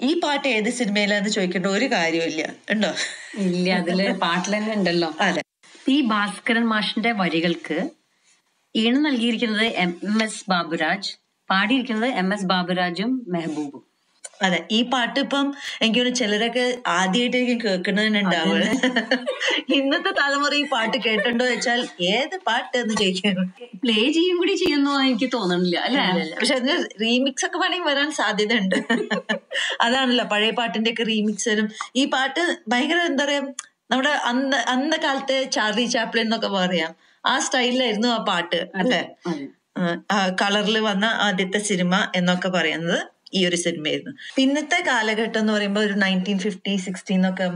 ഈ പാട്ട് ഏത് സിനിമയിലാന്ന് ചോദിക്കേണ്ട ഒരു കാര്യമില്ല ഉണ്ടോ ഇല്ല അതില് പാട്ടിൽ തന്നെ ഉണ്ടല്ലോ അതെ ഈ ഭാസ്കരൻ മാഷിന്റെ വരികൾക്ക് ഈണം നൽകിയിരിക്കുന്നത് എം എസ് ബാബുരാജ് പാടിയിരിക്കുന്നത് എം എസ് ബാബുരാജും മെഹബൂബും അതെ ഈ പാട്ട് ഇപ്പം എനിക്ക് തോന്നുന്നു ചിലരൊക്കെ ആദ്യമായിട്ടായിരിക്കും കേൾക്കണമെന്നുണ്ടാവുക ഇന്നത്തെ തലമുറ ഈ പാട്ട് കേട്ടിട്ടുണ്ടോ വെച്ചാൽ ഏത് പാട്ട് എന്ന് ചോദിക്കുന്നു പ്ലേ ചെയ്യും കൂടി ചെയ്യുന്നു എനിക്ക് തോന്നണില്ല അല്ലെ പക്ഷെ അതിന് റീമിക്സ് ഒക്കെ വേണമെങ്കിൽ വരാൻ സാധ്യതയുണ്ട് അതാണല്ലോ പഴയ പാട്ടിന്റെ ഒക്കെ റീമിക്സിലും ഈ പാട്ട് ഭയങ്കര എന്താ പറയാ നമ്മുടെ അന്ന് അന്ന കാലത്തെ ചാർലി ചാപ്ലിൻ എന്നൊക്കെ പറയാം ആ സ്റ്റൈലിലായിരുന്നു ആ പാട്ട് അല്ലേ കളറിൽ വന്ന ആദ്യത്തെ സിനിമ എന്നൊക്കെ പറയുന്നത് ഈ ഒരു സിനിമയായിരുന്നു പിന്നത്തെ കാലഘട്ടം എന്ന് പറയുമ്പോൾ ഒരു നയൻറ്റീൻ ഫിഫ്റ്റി സിക്സ്റ്റീൻ ഒക്കെ